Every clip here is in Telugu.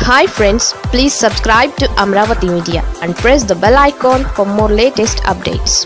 hi friends please subscribe to Amaravati media and press the bell icon for more latest updates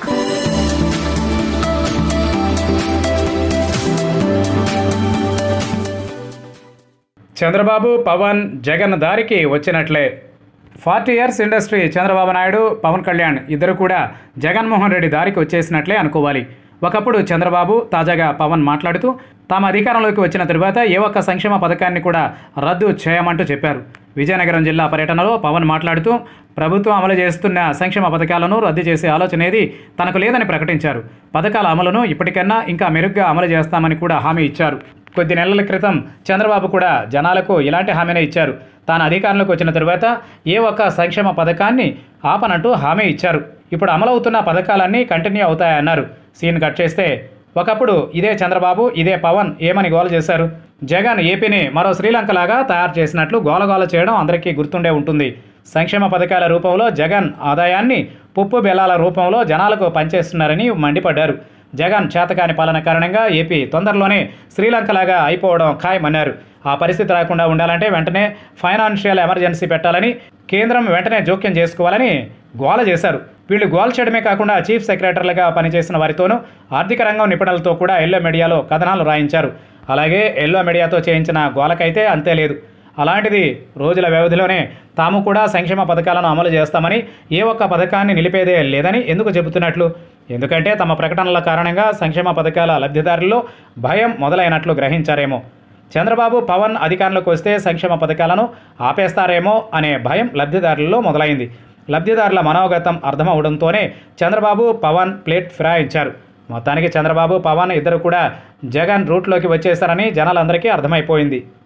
Chandrababu Pawan Jagan దారికి వచ్చినట్లే forty years industry Chandrababu Naidu Pawan Kalyan ఇద్దరు కూడా జగన్మోహన్ రెడ్డి దారికి వచ్చేసినట్లే అనుకోవాలి ఒకప్పుడు చంద్రబాబు తాజాగా పవన్ మాట్లాడుతూ తాము అధికారంలోకి వచ్చిన తరువాత ఏ ఒక్క సంక్షేమ పథకాన్ని కూడా రద్దు చేయమంటూ చెప్పారు విజయనగరం జిల్లా పర్యటనలో పవన్ మాట్లాడుతూ ప్రభుత్వం అమలు చేస్తున్న సంక్షేమ పథకాలను రద్దు చేసే ఆలోచన ఏది తనకు లేదని ప్రకటించారు పథకాల అమలును ఇప్పటికన్నా ఇంకా మెరుగ్గా అమలు చేస్తామని కూడా హామీ ఇచ్చారు కొద్ది నెలల క్రితం చంద్రబాబు కూడా జనాలకు ఇలాంటి హామీనే ఇచ్చారు తాను అధికారంలోకి వచ్చిన తరువాత ఏ ఒక్క సంక్షేమ పథకాన్ని ఆపనంటూ హామీ ఇచ్చారు ఇప్పుడు అమలవుతున్న పథకాలన్నీ కంటిన్యూ అవుతాయన్నారు సీన్ కట్ చేస్తే ఒకప్పుడు ఇదే చంద్రబాబు ఇదే పవన్ ఏమని గోల చేశారు జగన్ ఏపీని మరో శ్రీలంకలాగా తయారు చేసినట్లు గోలగోల చేయడం అందరికీ గుర్తుండే ఉంటుంది సంక్షేమ పథకాల రూపంలో జగన్ ఆదాయాన్ని పుప్పు బెల్లాల రూపంలో జనాలకు పనిచేస్తున్నారని మండిపడ్డారు జగన్ చేతకాని పాలన కారణంగా ఏపీ తొందరలోనే శ్రీలంకలాగా అయిపోవడం ఖాయమన్నారు ఆ పరిస్థితి రాకుండా ఉండాలంటే వెంటనే ఫైనాన్షియల్ ఎమర్జెన్సీ పెట్టాలని కేంద్రం వెంటనే జోక్యం చేసుకోవాలని గోల చేశారు వీళ్ళు గోల చేయడమే కాకుండా చీఫ్ సెక్రటరీలుగా పనిచేసిన వారితోనూ ఆర్థిక రంగం నిపుణులతో కూడా ఎల్లో మీడియాలో కథనాలు రాయించారు అలాగే ఎల్లో మీడియాతో చేయించిన గోలకైతే అంతే లేదు అలాంటిది రోజుల వ్యవధిలోనే తాము కూడా సంక్షేమ పథకాలను అమలు చేస్తామని ఏ ఒక్క పథకాన్ని నిలిపేదే లేదని ఎందుకు చెబుతున్నట్లు ఎందుకంటే తమ ప్రకటనల కారణంగా సంక్షేమ పథకాల లబ్ధిదారుల్లో భయం మొదలైనట్లు గ్రహించారేమో చంద్రబాబు పవన్ అధికారంలోకి వస్తే సంక్షేమ పథకాలను ఆపేస్తారేమో అనే భయం లబ్ధిదారుల్లో మొదలైంది లబ్ధిదారుల మనోగతం అర్థమవడంతోనే చంద్రబాబు పవన్ ప్లేట్ ఫిరాయించారు మొత్తానికి చంద్రబాబు పవన్ ఇద్దరు కూడా జగన్ రూట్లోకి వచ్చేశారని జనాలందరికీ అర్థమైపోయింది